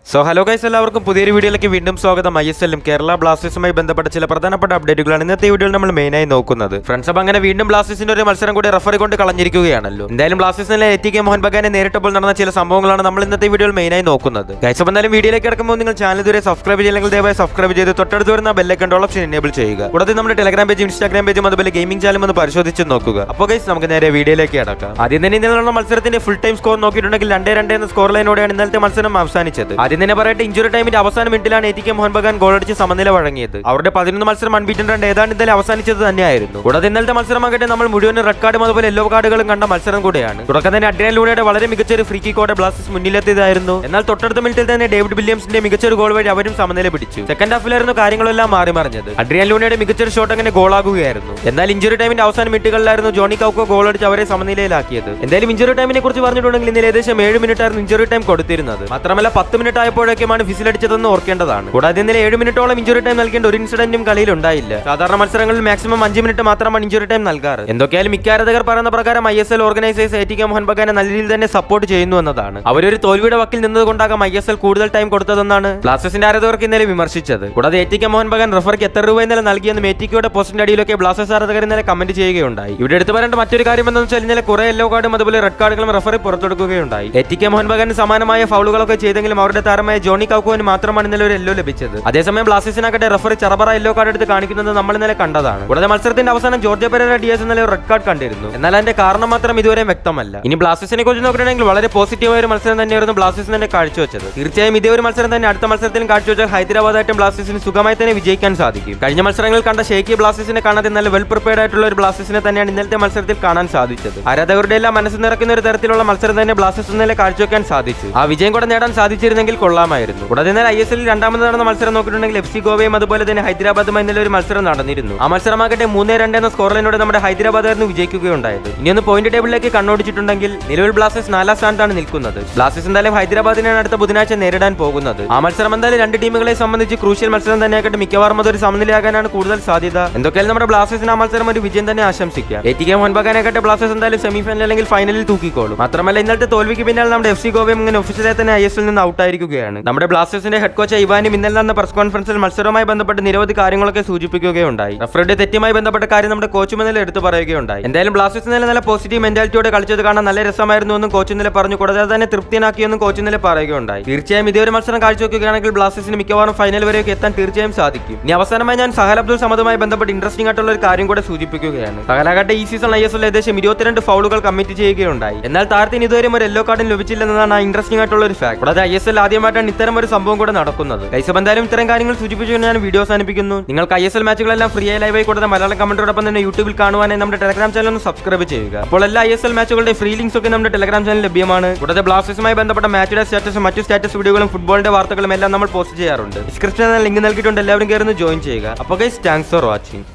so hello guys എല്ലാവർക്കും പുതിയൊരു വീഡിയോയിലേക്ക് വീണ്ടും സ്വാഗതം ഐ എസ് എല്ലും കേരള ബ്ലാസ്റ്റേഴ്സുമായി ബന്ധപ്പെട്ട ചില പ്രധാനപ്പെട്ട അപ്ഡേറ്റുകളാണ് ഇന്നത്തെ വീഡിയോയിൽ നമ്മൾ മെയിനായി നോക്കുന്നത് ഫ്രണ്ട്സ് അപ്പം അങ്ങനെ വീണ്ടും ബ്ലാസ്റ്റേഴ്സിന്റെ ഒരു മത്സരം കൂടി റഫറി കൊണ്ട് കളഞ്ഞിരിക്കുകയാണല്ലോ എന്തായാലും ബ്ലാസ്റ്റേഴ്സിനെ എ ടി കെ മോഹൻ ബഗാനെ നേരിട്ടപ്പോൾ നടന്ന ചില സംഭവങ്ങളാണ് നമ്മൾ ഇന്നത്തെ വീഡിയോയിൽ മെയിനായി നോക്കുന്നത് ഗൈസ് അപ്പം എന്തായാലും വീഡിയോയിലേക്ക് കിടക്കുമ്പോൾ നിങ്ങൾ ചാനൽ ഇതുവരെ സബ്സ്ക്രൈബ് ചെയ്യില്ലെങ്കിൽ ദയവായി സബ്സ്ക്രൈബ് ചെയ്ത് തൊട്ടടുത്ത് വരുന്ന ബെല്ലൈക്കൺ ഓപ്ഷൻ എനേബിൾ ചെയ്യുക കൂടാതെ നമ്മുടെ ടെലഗ്രാം പേജും ഇൻസ്റ്റാഗ്രാം പേജും അതുപോലെ ഗെയിമിംഗ് ചാനലും ഒന്ന് പരിശോധിച്ച് നോക്കുക അപ്പോൾ ഗൈസ് നമുക്ക് നേരെ വീഡിയോയിലേക്ക് കിടക്കാം ആദ്യം തന്നെ ഇന്നലെ നടന്ന മത്സരത്തിന്റെ ഫുൾ ടൈം സ്കോർ നോക്കിയിട്ടുണ്ടെങ്കിൽ രണ്ടേ രണ്ട് എന്ന സ്കോർ ലൈനോടെയാണ് ഇന്നലത്തെ മത്സരം അവസാനിച്ചത് ആദ്യം തന്നെ പറയട്ടെ ഇഞ്ചുറി ടൈമിന്റെ അവസാന മിനിറ്റിലാണ് A T K Mohan Bagan ഗോളടിച്ച് സമനില വഴങ്ങിയത് അവരുടെ പതിനൊന്ന് മത്സരം അൺബീറ്റൻ റൺ ഏതാണ്ട് ഇന്നലെ അവസാനിച്ചത് തന്നെയായിരുന്നു കൂടാതെ ഇന്നലത്തെ മത്സരമാകട്ടെ നമ്മൾ മുഴുവൻ റെഡ് കാർഡും അതുപോലെ യെല്ലോ കാർഡുകളും കണ്ട മത്സരം കൂടെയാണ് തുടക്കം തന്നെ അഡ്രിയനിലൂടെ വളരെ മികച്ച ഒരു ഫ്രീ കിക്കോടെ ബ്ലാസ്റ്റേഴ്സ് മുന്നിലെത്തിയതായിരുന്നു എന്നാൽ തൊട്ടടുത്ത മിനിറ്റിൽ തന്നെ ഡേവിഡ് വില്യംസിന്റെ മികച്ച ഒരു ഗോൾ വഴി അവരും സമനില പിടിച്ചു സെക്കൻഡ് ഹാഫിലായിരുന്നു കാര്യങ്ങളെല്ലാം മാറി മറിഞ്ഞത് അഡ്രിയൻ ലൂണയുടെ മികച്ചൊരു ഷോട്ട് അങ്ങനെ ഗോളാകുകയായിരുന്നു എന്നാൽ ഇഞ്ചുറി ടൈമിന്റെ അവസാന മിനിറ്റുകളിലായിരുന്നു ജോണി കൗക്കോ ഗോൾ അടിച്ച് അവരെ സമനിലയിലാക്കിയത് എന്തായാലും ഇഞ്ചുറി ടൈമിനെ കുറിച്ച് പറഞ്ഞിട്ടുണ്ടെങ്കിൽ ഇന്നലെ ഏകദേശം ഏഴ് മിനിറ്റ് ആയിരുന്നു ഇഞ്ചുറി ടൈം കൊടുത്തിരുന്നത് മാത്രമല്ല പത്ത് മിനിറ്റ് ആയപ്പോഴേക്കുമാണ് ഫിസിലടിച്ചതെന്ന് ഓർക്കേണ്ടതാണ് കൂടാതെ ഇന്നലെ ഏഴ് മിനിറ്റോളം ഇഞ്ചുറി ടൈം നൽകേണ്ട ഒരു ഇൻസിഡന്റും കളിയിൽ ഉണ്ടായില്ല സാധാരണ മത്സരങ്ങളിൽ മാക്സിമം അഞ്ച് മിനിറ്റ് മാത്രമാണ് ഇഞ്ചുറി ടൈം നൽകാറ് എന്തൊക്കെയായാലും മിക്ക ആരാധകർ പറയുന്ന പ്രകാരം I S L organisers A T K Mohun ബഗാനെ നല്ല രീതിയിൽ തന്നെ സപ്പോർട്ട് ചെയ്യുന്നു എന്നതാണ് അവരൊരു തോൽവിയുടെ വക്കിൽ നിന്നതുകൊണ്ടാകാം ഐ എസ് എൽ കൂടുതൽ ടൈം കൊടുത്തതെന്നാണ് ബ്ലാസ്റ്റേഴ്സിന്റെ ആരാധകർക്ക് ഇന്നലെ വിമർശിച്ചത് കൂടാതെ എ ടി കെ മോഹൻ ബഗാൻ റഫർക്ക് എത്ര രൂപ ഇന്നലെ നൽകിയെന്ന് എ ടി കെയുടെ പോസ്റ്റിന്റെ അടിയിലൊക്കെ ബ്ലാസ്റ്റേഴ്സ് ആരാധകർ ഇന്നലെ കമന്റ് ചെയ്യുകയുണ്ടായി ഇവിടെ എടുത്തു പറയേണ്ട മറ്റൊരു കാര്യം എന്താണെന്ന് വെച്ചാൽ ഇന്നലെ കുറെ യെല്ലോ കാർഡും അതുപോലെ റെഡ് കാർഡുകളും റഫറി പുറത്തെടുക്കുകയുണ്ടായി എ ടി കെ മോഹൻ ബഗാന് സമാനമായ ഫൗളുകളൊക്കെ ചെയ്തെങ്കിലും അവരുടെ താരമായ ജോണി കൗക്കോവിന് മാത്രമാണ് ഇന്നലെ ഒരു യെല്ലോ ലഭിച്ചത് അതേസമയം ബ്ലാസ്റ്റേഴ്സിനാകട്ടെ റഫറി ചറബറ യെല്ലോ കാർഡ് എടുത്ത് കാണിക്കുന്നത് നമ്മൾ ഇന്നലെ കണ്ടതാണ് കൂടാതെ മത്സരത്തിന്റെ അവസാനം ജോർജ് പെരേര ഡിയസ് ഇന്നലെ ഒരു റെഡ് കാർഡ് കണ്ടിരുന്നു എന്നാൽ അതിന്റെ കാരണം മാത്രം ഇതുവരെ വ്യക്തമല്ല ഇനി ബ്ലാസ്റ്റേഴ്സിനെ കുറിച്ച് നോക്കുകയാണെങ്കിൽ വളരെ പോസിറ്റീവായ ഒരു മത്സരം തന്നെയായിരുന്നു ബ്ലാസ്റ്റേഴ്സ് തന്നെ കാഴ്ചവെച്ചത് തീർച്ചയായും ഇതേ ഒരു മത്സരം തന്നെ അടുത്ത മത്സരത്തിലും കാഴ്ചവെച്ചാൽ ഹൈദരാബാദായിട്ടും ബ്ലാസ്റ്റേഴ്സിന് സുഖമായി തന്നെ വിജയിക്കാൻ സാധിക്കും കഴിഞ്ഞ മത്സരങ്ങളിൽ കണ്ട ഷേക്കി ബ്ലാസ്റ്റേഴ്സിനെ കാണാതെ നല്ല വെൽ പ്രിപ്പയർഡ് ആയിട്ടുള്ള ഒരു ബ്ലാസ്റ്റേഴ്സിനെ തന്നെയാണ് ഇന്നലത്തെ മത്സരത്തിൽ കാണാൻ സാധിച്ചത് ആരാധകരുടെ എല്ലാം മനസ്സ് നിറക്കുന്ന ഒരു തരത്തിലുള്ള മത്സരം തന്നെ ബ്ലാസ്റ്റേഴ്സ് ഇന്നലെ കാഴ്ചവെക്കാൻ സാധിച്ചു ആ വിജയം കൂടെ നേടാൻ സാധിച്ചിരുന്നെങ്കിൽ കൊള്ളാമായിരുന്നു കൂടാതെ ഇന്നലെ ഐ എസ് എല്ലിൽ രണ്ടാമത് നടന്ന മത്സരം നോക്കിയിട്ടുണ്ടെങ്കിൽ എഫ് സി ഗോവയും അതുപോലെ തന്നെ ഹൈദരാബാദുമായി ഇന്നലെ ഒരു മത്സരം നടന്നിരുന്നു ആ മത്സരമാകട്ടെ മൂന്നേ രണ്ട് എന്ന സ്കോർ ലൈനോടെ നമ്മുടെ ഹൈദരാബാദായിരുന്നു വിജയിക്കുകയുണ്ടായത് ഇനി ഒന്ന് പോയിന്റ് ടേബിളിലേക്ക് കണ്ണോടിച്ചിട്ടുണ്ടെങ്കിൽ നിലവിൽ ബ്ലാസ്റ്റേഴ്സ് നാലാം സ്ഥാനത്താണ് നിൽക്കുന്നത് ബ്ലാസ്റ്റേഴ്സ് എന്തായാലും ഹൈദരാബാദിനാണ് അടുത്ത ബുധനാഴ്ച നേരിടാൻ പോകുന്നത് ആ മത്സരം എന്തായാലും രണ്ട് ടീമുകളെ സംബന്ധിച്ച് ക്രൂഷ്യൽ മത്സരം തന്നെയാകട്ടെ മിക്കവാറും അതൊരു സമനിലയാകാനാണ് കൂടുതൽ സാധ്യത എന്തൊക്കെയാലും നമ്മുടെ ബ്ലാസ്റ്റേഴ്സിന് ആ മത്സരം ഒരു വിജയം തന്നെ ആശംസിക്കാം എ ടി കെ മോഹൻബഗാനാകട്ടെ ബ്ലാസ്റ്റേഴ്സ് എന്തായാലും സെമി ഫൈനൽ അല്ലെങ്കിൽ ഫൈനലിൽ തൂക്കിക്കോളും മാത്രമല്ല ഇന്നലത്തെ തോൽവിക്ക് പിന്നാലെ നമ്മുടെ എഫ് സി ഗോവയും ഇങ്ങനെ ഒഫീഷ്യലായി തന്നെ ഐ എസ് നിന്ന് ഔട്ടായിരിക്കുകയാണ് നമ്മുടെ ബ്ലാസ്റ്റേഴ്സിന്റെ ഹെഡ് കോച്ച് ഇവാനും ഇന്നലെ നടന്ന പ്രസ് കോൺഫറൻസിൽ മത്സരവുമായി ബന്ധപ്പെട്ട് നിരവധി കാര്യങ്ങളൊക്കെ സൂചിപ്പിക്കുകയുണ്ടായി റഫറിയുടെ തെറ്റുമായി ബന്ധപ്പെട്ട കാര്യം നമ്മുടെ കോച്ച് ഇന്നലെ എടുത്തു പറയുകയുണ്ടായി എന്തായാലും ബ്ലാസ്റ്റേഴ്സ് ഇന്നലെ നല്ല പോസിറ്റീവ് മെന്റാലിറ്റിയോടെ കളിച്ചത് കാണാൻ നല്ല രസമായിരുന്നു എന്നും കോച്ച് ഇന്നലെ പറഞ്ഞു കൂടാതെ തന്നെ തൃപ്തിനാക്കിയെന്നും കോച്ച് ഇന്നലെ പറയുകയുണ്ടായി തീർച്ചയായും ഇതേ ഒരു മത്സരം കാഴ്ചവെക്കുകയാണെങ്കിൽ ബ്ലാസ്റ്റേഴ്സിന് മിക്കവാറും ഫൈനൽ വരെയൊക്കെ എത്താൻ തീർച്ചയായും സാധിക്കും ഇനി അവസാനമായി ഞാൻ സഹൽ അബ്ദുൾ സമതുമായി ബന്ധപ്പെട്ട് ഇൻട്രസ്റ്റിംഗ് ആയിട്ടുള്ള ഒരു കാര്യം കൂടെ സൂചിപ്പിക്കുകയാണ് സഹലാകട്ടെ ഈ സീസൺ ഐ എസ് എൽ ഏകദേശം ഇരുപത്തിരണ്ട് ഫൗളുകൾ കമ്മിറ്റ് ചെയ്യുകയുണ്ടായി എന്നാൽ താരത്തിന് ഇതുവരെ ഒരു യെല്ലോ കാർഡും ലഭിച്ചില്ലെന്നതാണ് ആ ഇൻട്രസ്റ്റിംഗ് ആയിട്ടുള്ള ഒരു ഫാക്ട് കൂടാതെ ഐ എസ് എൽ ആദ്യമായിട്ടാണ് ഇത്തരം ഒരു സംഭവം കൂടെ നടക്കുന്നത് കൈസബ് എന്തായാലും ഇത്തരം കാര്യങ്ങൾ സൂചിപ്പിച്ചുകൊണ്ട് ഞാൻ വീഡിയോ അവസാനിപ്പിക്കുന്നു നിങ്ങൾക്ക് ഐ എസ് എൽ മാച്ചുകളെല്ലാം ഫ്രീ ആയി ലൈവായി കൂടാതെ മലയാളം കമന്റോടൊപ്പം തന്നെ യൂട്യൂബിൽ കാണുവാനായി നമ്മുടെ ടെലഗ്രാം ചാനൽ ഒന്ന് സബ്സ്ക്രൈബ് ചെയ്യുക അപ്പോൾ എല്ലാ ഐ എസ് എൽ മാച്ചുകളുടെ ഫ്രീ ലിങ്ക്സ് ഒക്കെ നമ്മുടെ ടെലഗ്രാം ചാനൽ ലഭ്യമാണ് കൂടാതെ ബ്ലാസ്റ്റേഴ്സുമായി ബന്ധപ്പെട്ട മാച്ചുടെ സ്റ്റാറ്റസും മറ്റു സ്റ്റാറ്റസ് വീഡിയോകളും ഫുട്ബോളിന്റെ വാർത്തകളും എല്ലാം നമ്മൾ പോസ്റ്റ് ചെയ്യാറുണ്ട് ഡിസ്ക്രിപ്ഷനിൽ ലിങ്ക് നൽകിയിട്ടുണ്ട് എല്ലാവരും കയറുന്ന ജോയിൻ ചെയ്യുക അപ്പോൾ ഗൈസ് താങ്ക്സ് ഫോർ വാച്ചിങ്